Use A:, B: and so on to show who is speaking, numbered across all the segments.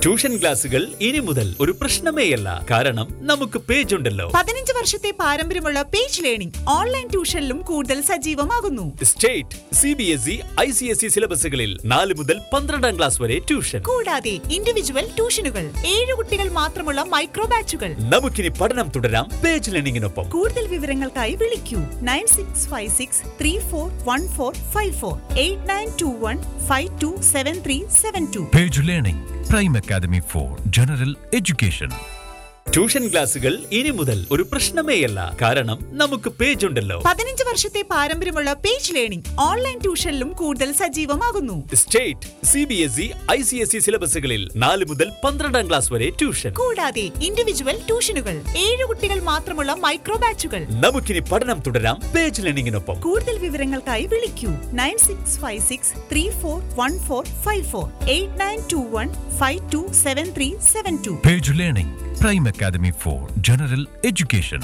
A: Tuition ക്ലാസുകൾ ഇനി മുതൽ ഒരു പ്രശ്നമേയല്ല കാരണം നമുക്ക് പേജ് ഉണ്ടല്ലോ
B: പതിനഞ്ച് വർഷത്തെ പാരമ്പര്യമുള്ള പേജ് ലേണിംഗ് ഓൺലൈൻ ട്യൂഷനിലും കൂടുതൽ സജീവമാകുന്നു
A: state C B S E I C S E സിലബസുകളിൽ നാല് മുതൽ പന്ത്രണ്ടാം ക്ലാസ് വരെ ട്യൂഷൻ
B: കൂടാതെ ഇൻഡിവിജ്വൽ ട്യൂഷനുകൾ ഏഴ് കുട്ടികൾ മാത്രമുള്ള മൈക്രോ ബാച്ചുകൾ
A: നമുക്കിനി പഠനം തുടരാം പേജ് ലേണിംഗിനൊപ്പം
B: കൂടുതൽ വിവരങ്ങൾക്കായി വിളിക്കൂ nine six five six three four one four five four eight nine two one five two seven three seven two
C: Page Learning, Prime Academy for General Education.
A: Tuition ക്ലാസുകൾ ഇനി മുതൽ ഒരു പ്രശ്നമേയല്ല കാരണം നമുക്ക് പേജ് ഉണ്ടല്ലോ
B: പതിനഞ്ച് വർഷത്തെ പാരമ്പര്യമുള്ള പേജ് ലേണിംഗ് ഓൺലൈൻ ട്യൂഷനിലും കൂടുതൽ സജീവമാകുന്നു
A: state C B S E I C S E സിലബസുകളിൽ നാല് മുതൽ പന്ത്രണ്ടാം ക്ലാസ് വരെ ട്യൂഷൻ
B: കൂടാതെ ഇൻഡിവിജ്വൽ ട്യൂഷനുകൾ ഏഴ് കുട്ടികൾ മാത്രമുള്ള മൈക്രോ ബാച്ചുകൾ
A: നമുക്കിനി പഠനം തുടരാം പേജ് ലേണിംഗിനൊപ്പം
B: കൂടുതൽ വിവരങ്ങൾക്കായി വിളിക്കൂ nine six five six three four one four five four eight nine two one five two seven three seven two
C: Page Learning, Prime Academy for General Education.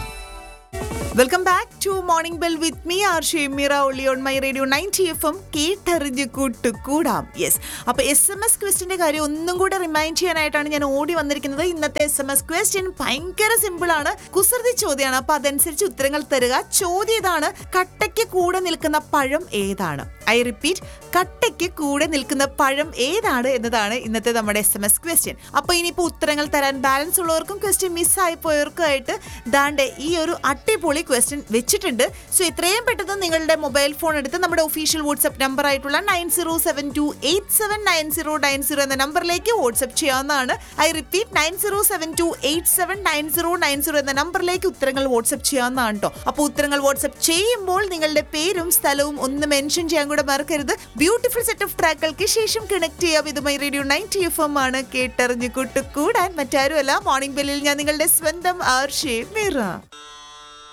B: Welcome back to morning bell with me R Shemeera ഒള്ളി on my radio ninety F M കേട്ടറിഞ്ഞ് കൂട്ടുകൂടാം yes അപ്പോൾ S M S ക്വസ്റ്റിൻ്റെ കാര്യം ഒന്നും കൂടെ remind ചെയ്യാനായിട്ടാണ് ഞാൻ ഓടി വന്നിരിക്കുന്നത് ഇന്നത്തെ എസ് എം എസ് ക്വസ്റ്റ്യൻ ഭയങ്കര സിമ്പിൾ ആണ് കുസൃതി ചോദ്യമാണ് അപ്പോൾ അതനുസരിച്ച് ഉത്തരങ്ങൾ തരിക ചോദ്യം ഇതാണ് കട്ടയ്ക്ക് കൂടെ നിൽക്കുന്ന പഴം ഏതാണ് ഐ റിപ്പീറ്റ് കട്ടയ്ക്ക് കൂടെ നിൽക്കുന്ന പഴം ഏതാണ് എന്നതാണ് ഇന്നത്തെ നമ്മുടെ എസ് എം എസ് ക്വസ്റ്റ്യൻ അപ്പോൾ ഇനിയിപ്പോൾ ഉത്തരങ്ങൾ തരാൻ ബാലൻസ് ഉള്ളവർക്കും ക്വസ്റ്റ്യൻ മിസ്സായി പോയവർക്കുമായിട്ട് ദാണ്ടെ ഈ ഒരു അടിപൊളി ക്വസ്റ്റ്യൻ വെച്ചിട്ടുണ്ട് സോ എത്രയും പെട്ടെന്ന് നിങ്ങളുടെ മൊബൈൽ ഫോൺ എടുത്ത് നമ്മുടെ ഒഫീഷ്യൽ വാട്സ്ആപ്പ് നമ്പർ ആയിട്ടുള്ള nine zero seven two eight seven nine zero nine zero എന്ന നമ്പറിലേക്ക് വാട്സ്ആപ്പ് ചെയ്യാവുന്നതാണ് I repeat nine zero seven two eight seven nine zero nine zero എന്ന നമ്പറിലേക്ക് ഉത്തരങ്ങൾ വാട്സ്ആപ്പ് ചെയ്യാവുന്നതാണ് കേട്ടോ അപ്പോൾ ഉത്തരങ്ങൾ വാട്സ്ആപ്പ് ചെയ്യുമ്പോൾ നിങ്ങളുടെ പേരും സ്ഥലവും ഒന്ന് മെൻഷൻ ചെയ്യാൻ കൂടെ മറക്കരുത് ബ്യൂട്ടിഫുൾ സെറ്റ് ഓഫ് ട്രാക്കുകൾക്ക് ശേഷം കണക്ട് ചെയ്യാം ഇത് my radio ninety F M ആണ് കേട്ടറിഞ്ഞ് കൂട്ടുകൂടാൻ മറ്റാരുമല്ല മോർണിംഗ് ബെല്ലിൽ ഞാൻ നിങ്ങളുടെ സ്വന്തം ആർഷേ മിറ